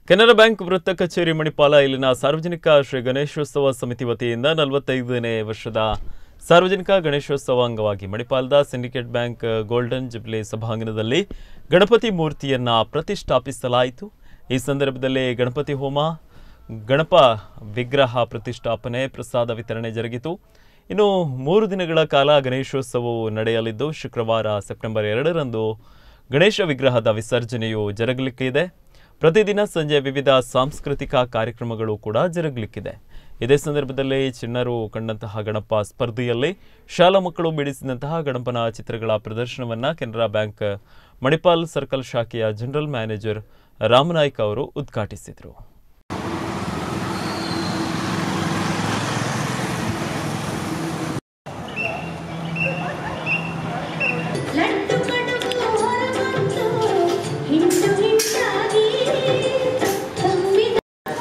Canara bank ವೃತ್ತ ಕಚೇರಿ ಮಣಿಪಾಲ ಇಲ್ಲಿನ ಸಾರ್ವಜನಿಕ ಶ್ರೀ ಗಣೇಶೋತ್ಸವ ಸಮಿತಿ ವತಿಯಿಂದ ನಲವತ್ತೈದನೇ ವರ್ಷದ ಸಾರ್ವಜನಿಕ ಗಣೇಶೋತ್ಸವ ಅಂಗವಾಗಿ ಮಣಿಪಾಲದ ಸಿಂಡಿಕೇಟ್ ಬ್ಯಾಂಕ್ ಗೋಲ್ಡನ್ ಜುಬ್ಲಿ ಸಭಾಂಗಣದಲ್ಲಿ ಗಣಪತಿ ಮೂರ್ತಿಯನ್ನ ಪ್ರತಿಷ್ಠಾಪಿಸಲಾಯಿತು ಈ ಸಂದರ್ಭದಲ್ಲಿ ಗಣಪತಿ ಹೋಮ ಗಣಪ ವಿಗ್ರಹ ಪ್ರತಿಷ್ಠಾಪನೆ ಪ್ರಸಾದ ವಿತರಣೆ ಜರುಗಿತು ಇನ್ನು ಮೂರು ದಿನಗಳ ಕಾಲ ಗಣೇಶೋತ್ಸವವು ನಡೆಯಲಿದ್ದು ಶುಕ್ರವಾರ ಸೆಪ್ಟೆಂಬರ್ ಎರಡರಂದು ಗಣೇಶ ವಿಗ್ರಹದ ವಿಸರ್ಜನೆಯು ಜರುಗಲಿಕ್ಕಿದೆ ಪ್ರತಿದಿನ ಸಂಜೆ ವಿವಿಧ ಸಾಂಸ್ಕೃತಿಕ ಕಾರ್ಯಕ್ರಮಗಳು ಕೂಡ ಜರುಗಲಿಕ್ಕಿದೆ ಇದೇ ಸಂದರ್ಭದಲ್ಲಿ ಚಿಣ್ಣರು ಕಂಡಂತಹ ಗಣಪ ಸ್ಪರ್ಧೆಯಲ್ಲಿ ಶಾಲಾ ಮಕ್ಕಳು ಬಿಡಿಸಿದಂತಹ ಗಣಪನ ಚಿತ್ರಗಳ ಪ್ರದರ್ಶನವನ್ನು ಕೆನರಾ ಬ್ಯಾಂಕ್ ಮಣಿಪಾಲ್ ಸರ್ಕಲ್ ಶಾಖೆಯ ಜನರಲ್ ಮ್ಯಾನೇಜರ್ ರಾಮನಾಯ್ಕ ಅವರು ಉದ್ಘಾಟಿಸಿದರು ಲಡ್ಡು ಕಡುಬು ಹೊರಬಂತು ಹಿಂಡು ಹಿಂಡಾಗಿ ತುಂಬಿದ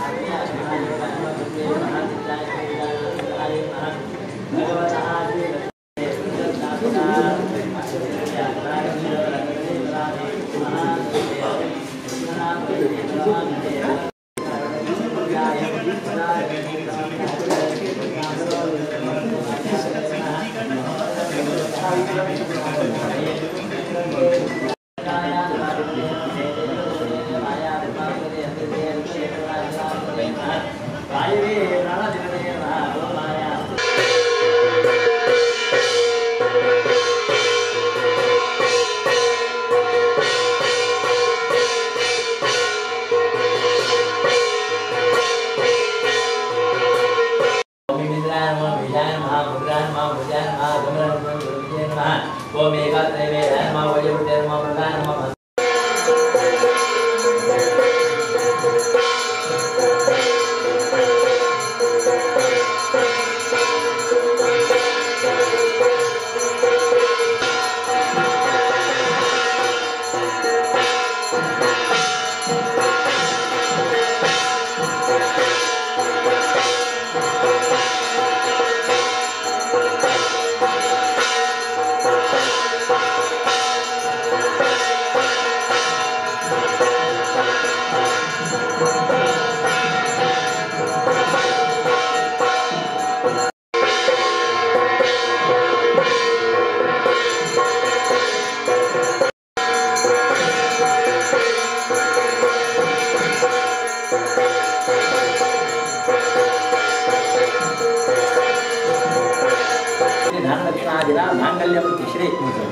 ಧನಲಕ್ಷಣಾದಿನ ಮಾಂಗಲ್ಯ ಶ್ರೀ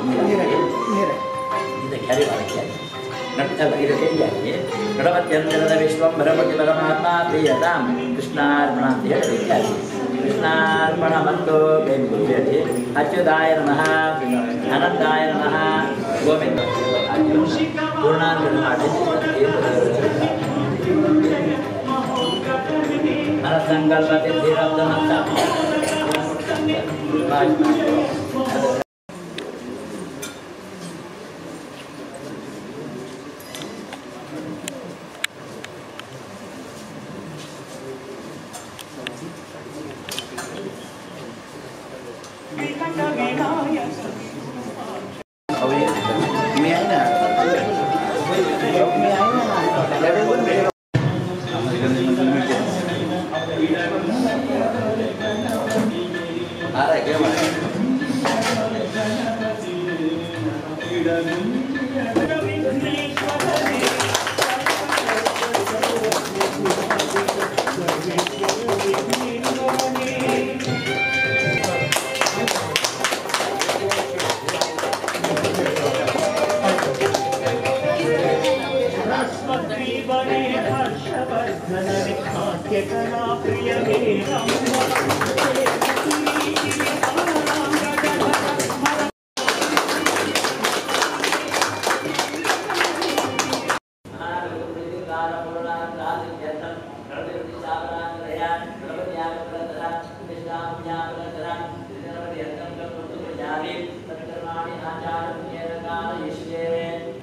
ಇದಕ್ಕೆ ಹರಿವಾರಕ್ಕೆ ನಡ್ತಲ್ಲ ಇದು ಕೈಯಾಗಿ ಗಣಪತ್ಯಂತರದ ವಿಶ್ವಂಬರಪತಿ ಪರಮಾತ್ಮ ಪ್ರಿಯತಾಂ ಕೃಷ್ಣಾರ್ಪಣ ಅಂತ ಹೇಳಿ ಇತ್ಯಾದಿ ಕೃಷ್ಣಾರ್ಪಣ ಮತ್ತು ಬೆಂಬುಲಿ ಅಚ್ಯುತಾಯ ನಮಃ ಅನಂತಾಯ ನಮಃ ಗೋವಿಂದ ಪೂರ್ಣಾಂತರ ಮಾಡಿ ಅನಸಂಕಲ್ಪ ಸಿದ್ಧಿರಬ್ಧಮಂತ अस्मद्वीवने हर्षवर्धनने नाट्यकला प्रियमे ಆಚಾರ್ಯ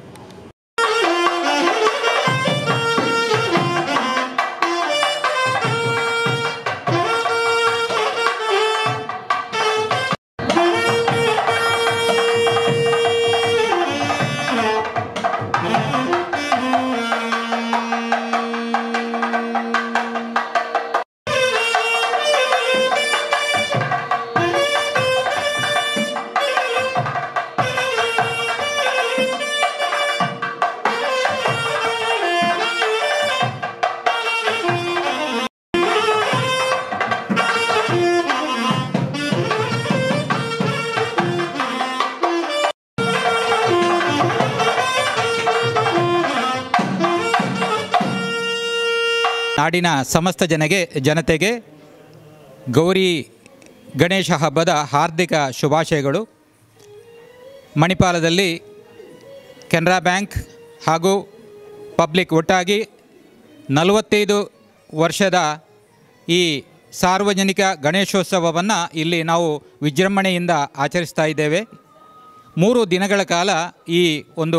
ನಾಡಿನ ಸಮಸ್ತ ಜನಗೆ ಜನತೆಗೆ ಗೌರಿ ಗಣೇಶ ಹಬ್ಬದ ಹಾರ್ದಿಕ ಶುಭಾಶಯಗಳು ಮಣಿಪಾಲದಲ್ಲಿ ಕೆನರಾ ಬ್ಯಾಂಕ್ ಹಾಗೂ ಪಬ್ಲಿಕ್ ಒಟ್ಟಾಗಿ ನಲವತ್ತೈದು ವರ್ಷದ ಈ ಸಾರ್ವಜನಿಕ ಗಣೇಶೋತ್ಸವವನ್ನು ಇಲ್ಲಿ ನಾವು ವಿಜೃಂಭಣೆಯಿಂದ ಆಚರಿಸ್ತಾ ಇದ್ದೇವೆ ಮೂರು ದಿನಗಳ ಕಾಲ ಈ ಒಂದು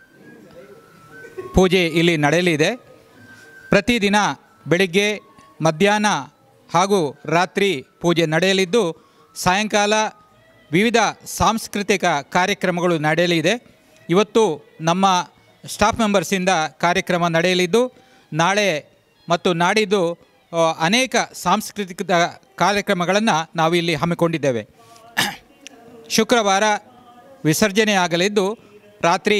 ಪೂಜೆ ಇಲ್ಲಿ ನಡೆಯಲಿದೆ ಪ್ರತಿದಿನ ಬೆಳಿಗ್ಗೆ ಮಧ್ಯಾಹ್ನ ಹಾಗೂ ರಾತ್ರಿ ಪೂಜೆ ನಡೆಯಲಿದ್ದು ಸಾಯಂಕಾಲ ವಿವಿಧ ಸಾಂಸ್ಕೃತಿಕ ಕಾರ್ಯಕ್ರಮಗಳು ನಡೆಯಲಿದೆ ಇವತ್ತು ನಮ್ಮ ಸ್ಟಾಫ್ ಮೆಂಬರ್ಸಿಂದ ಕಾರ್ಯಕ್ರಮ ನಡೆಯಲಿದ್ದು ನಾಳೆ ಮತ್ತು ನಾಡಿದ್ದು ಆ, ಅನೇಕ ಸಾಂಸ್ಕೃತಿಕ ಕಾರ್ಯಕ್ರಮಗಳನ್ನು ನಾವು ಇಲ್ಲಿ ಹಮ್ಮಿಕೊಂಡಿದ್ದೇವೆ ಶುಕ್ರವಾರ ವಿಸರ್ಜನೆಯಾಗಲಿದ್ದು ರಾತ್ರಿ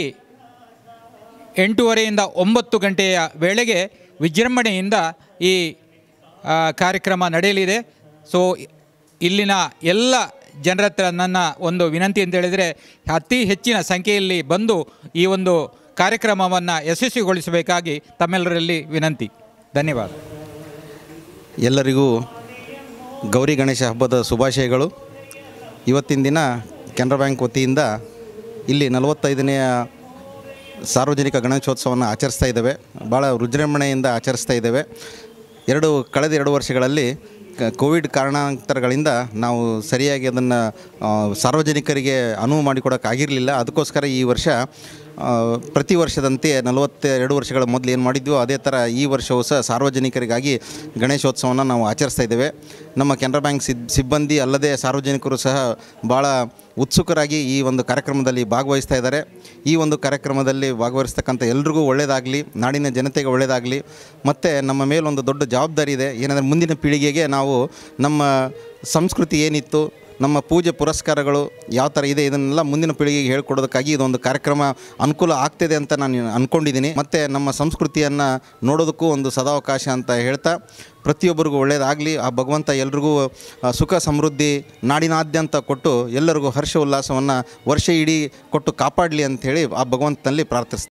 ಎಂಟೂವರೆಯಿಂದ ಒಂಬತ್ತು ಗಂಟೆಯ ವೇಳೆಗೆ ವಿಜೃಂಭಣೆಯಿಂದ ಈ ಆ, ಕಾರ್ಯಕ್ರಮ ನಡೆಯಲಿದೆ ಸೊ ಇಲ್ಲಿನ ಎಲ್ಲ ಜನರ ಹತ್ರ ನನ್ನ ಒಂದು ವಿನಂತಿ ಅಂತ ಹೇಳಿದರೆ ಅತಿ ಹೆಚ್ಚಿನ ಸಂಖ್ಯೆಯಲ್ಲಿ ಬಂದು ಈ ಒಂದು ಕಾರ್ಯಕ್ರಮವನ್ನು ಯಶಸ್ವಿಗೊಳಿಸಬೇಕಾಗಿ ತಮ್ಮೆಲ್ಲರಲ್ಲಿ ವಿನಂತಿ ಧನ್ಯವಾದ ಎಲ್ಲರಿಗೂ ಗೌರಿ ಗಣೇಶ ಹಬ್ಬದ ಶುಭಾಶಯಗಳು ಇವತ್ತಿನ ದಿನ ಕೆನರಾ ಬ್ಯಾಂಕ್ ವತಿಯಿಂದ ಇಲ್ಲಿ ನಲವತ್ತೈದನೆಯ ಸಾರ್ವಜನಿಕ ಗಣೇಶೋತ್ಸವವನ್ನು ಆಚರಿಸ್ತಾ ಇದ್ದೇವೆ ಭಾಳ ವಿಜೃಂಭಣೆಯಿಂದ ಆಚರಿಸ್ತಾ ಇದ್ದೇವೆ ಎರಡು ಕಳೆದ ಎರಡು ವರ್ಷಗಳಲ್ಲಿ ಕ- ಕೋವಿಡ್ ಕಾರಣಾಂತರಗಳಿಂದ ನಾವು ಸರಿಯಾಗಿ ಅದನ್ನು ಸಾರ್ವಜನಿಕರಿಗೆ ಅನುವು ಮಾಡಿಕೊಡೋಕ್ಕಾಗಿರಲಿಲ್ಲ ಅದಕ್ಕೋಸ್ಕರ ಈ ವರ್ಷ ಆ, ಪ್ರತಿ ವರ್ಷದಂತೆ ನಲವತ್ತೆರಡು ವರ್ಷಗಳ ಮೊದಲು ಏನು ಮಾಡಿದ್ವೋ ಅದೇ ಥರ ಈ ವರ್ಷವೂ ಸಹ ಸಾರ್ವಜನಿಕರಿಗಾಗಿ ಗಣೇಶೋತ್ಸವನ ನಾವು ಆಚರಿಸ್ತಾ ಇದ್ದೇವೆ ನಮ್ಮ ಕೆನರಾ ಬ್ಯಾಂಕ್ ಸಿಬ್ ಸಿಬ್ಬಂದಿ ಅಲ್ಲದೆ ಸಾರ್ವಜನಿಕರು ಸಹ ಭಾಳ ಉತ್ಸುಕರಾಗಿ ಈ ಒಂದು ಕಾರ್ಯಕ್ರಮದಲ್ಲಿ ಭಾಗವಹಿಸ್ತಾ ಇದ್ದಾರೆ ಈ ಒಂದು ಕಾರ್ಯಕ್ರಮದಲ್ಲಿ ಭಾಗವಹಿಸ್ತಕ್ಕಂಥ ಎಲ್ರಿಗೂ ಒಳ್ಳೆಯದಾಗಲಿ ನಾಡಿನ ಜನತೆಗೆ ಒಳ್ಳೆಯದಾಗಲಿ ಮತ್ತು ನಮ್ಮ ಮೇಲೊಂದು ದೊಡ್ಡ ಜವಾಬ್ದಾರಿ ಇದೆ ಏನಂದರೆ ಮುಂದಿನ ಪೀಳಿಗೆಗೆ ನಾವು ನಮ್ಮ ಸಂಸ್ಕೃತಿ ಏನಿತ್ತು ನಮ್ಮ ಪೂಜೆ ಪುರಸ್ಕಾರಗಳು ಯಾವ ಥರ ಇದೆ ಇದನ್ನೆಲ್ಲ ಮುಂದಿನ ಪೀಳಿಗೆಗೆ ಹೇಳ್ಕೊಡೋದಕ್ಕಾಗಿ ಇದೊಂದು ಕಾರ್ಯಕ್ರಮ ಅನುಕೂಲ ಆಗ್ತಿದೆ ಅಂತ ನಾನು ಅಂದ್ಕೊಂಡಿದ್ದೀನಿ ಮತ್ತು ನಮ್ಮ ಸಂಸ್ಕೃತಿಯನ್ನು ನೋಡೋದಕ್ಕೂ ಒಂದು ಸದಾವಕಾಶ ಅಂತ ಹೇಳ್ತಾ ಪ್ರತಿಯೊಬ್ಬರಿಗೂ ಒಳ್ಳೆಯದಾಗಲಿ ಆ ಭಗವಂತ ಎಲ್ರಿಗೂ ಆ, ಸುಖ ಸಮೃದ್ಧಿ ನಾಡಿನಾದ್ಯಂತ ಕೊಟ್ಟು ಎಲ್ಲರಿಗೂ ಹರ್ಷ ಉಲ್ಲಾಸವನ್ನು ವರ್ಷ ಇಡೀ ಕೊಟ್ಟು ಕಾಪಾಡಲಿ ಅಂಥೇಳಿ ಆ ಭಗವಂತನಲ್ಲಿ ಪ್ರಾರ್ಥಿಸ್ತೀನಿ